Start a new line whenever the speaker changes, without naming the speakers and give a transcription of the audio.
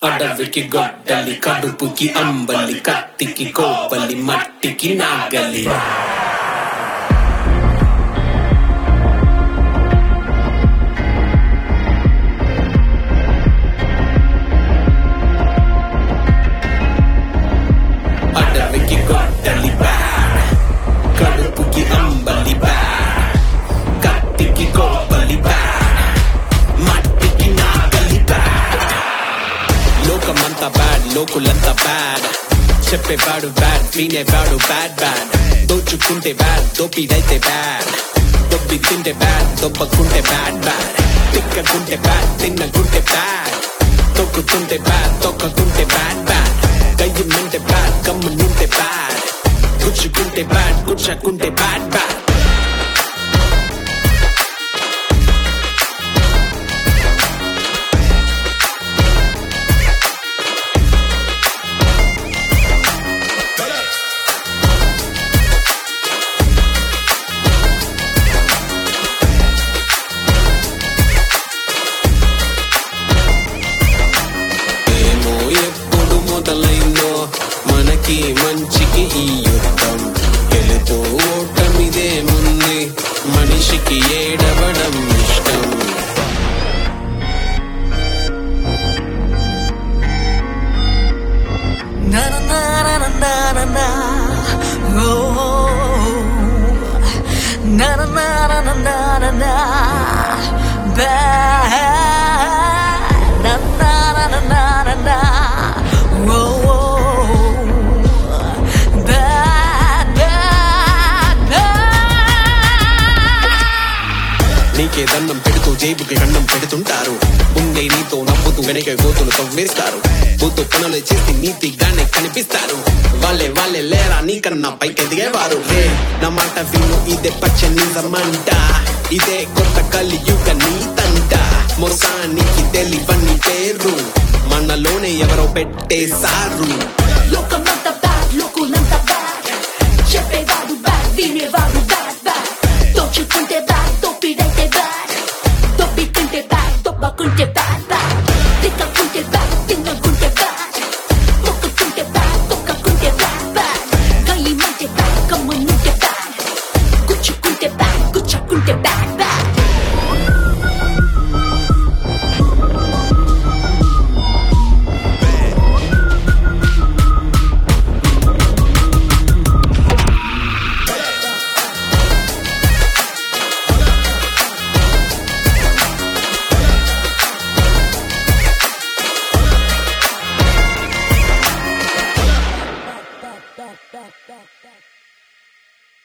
అడవికి గొడ్డలి కడుపుకి అంబలి కత్తికి కోపలి మట్టికి నాగలి అడవికి గొడ్డలి బ్యాడ్ కడుపుకి అంబలి బ్యాడ్ కత్తికి కోపలి బ్యాడ్ మట్టికి నాగలి బ్యాడ్ లోకమంతా బ్యాడ్ లోకులంతా బ్యాడ్ చెప్పేవాడు బ్యాడ్ వినేవాడు బ్యాడ్ బ్యాడ్ దోచుకుంటే బ్యాడ్ దోపిడైతే బ్యాడ్ దొబ్బి తింటే బ్యాడ్ దొబ్బకుంటే బ్యాడ్ బ్యాడ్ తిక్కకుంటే బ్యాడ్ తిన్నకుంటే బ్యాడ్ తొక్కుతుంటే బ్యాడ్ తొక్కకుంటే బ్యాడ్ బ్యాడ్ కయ్యమంటే బ్యాడ్ కమ్మునుంటే బ్యాడ్ గుచ్చుకుంటే బ్యాడ్ గుచ్చకుంటే బ్యాడ్ బ్యాడ్ ఏమో ఎప్పుడు మొదలైందో మనకి మంచికి ఈ యుద్ధం గెలుతూ ఓటమిదేముంది మనిషికి ఏడవడం ఇష్టం
Na na na na na na na na. Oh. Na na na na na na na na. Bad. Na na na na na na na. Oh. Bad, bad, bad.
నీకే దండం పెడుతూ జేబుకి గండం పెడుతుంటారు ఉండే నీతో నవ్వుతూ వెనక గోతులు తవ్వేస్తారు బూతు పనులు చేసి నీతిగానే కనిపిస్తారు వాళ్ళే వాళ్ళే లేరా నీకన్నా పైకి ఎదిగేవారు హే నా మాట విను ఇదే పచ్చ నిజమంట ఇదే కొత్త కలియుగ నీతంట మోసానికి తెలివని పేరు మనలోనే ఎవరో పెట్టేశారు
లోకమంతా బ్యాడ్ లోకులంతా బ్యాడ్ చెప్పేవాడు బ్యాడ్ వినేవాడు బ్యాడ్ బ్యాడ్ దోచుకుంటే బ్యాడ్ దోపిడైతే బ్యాడ్ దొబ్బి తింటే బ్యాడ్ దొబ్బకుంటే బ్యాడ్ బ్యాడ్ తిక్కకుంటే బ్యాడ్ తిన్నకుంటే బ్యాడ్ మొక్కుకుంటే బ్యాడ్ తొక్కకుంటే బ్యాడ్ బ్యాడ్ కయ్యమంటే బ్యాడ్ కమ్మునుంటే బ్యాడ్ గుచ్చుకుంటే బ్యాడ్ గుచ్చకుంటే bad bad
Back, back, back, back, back.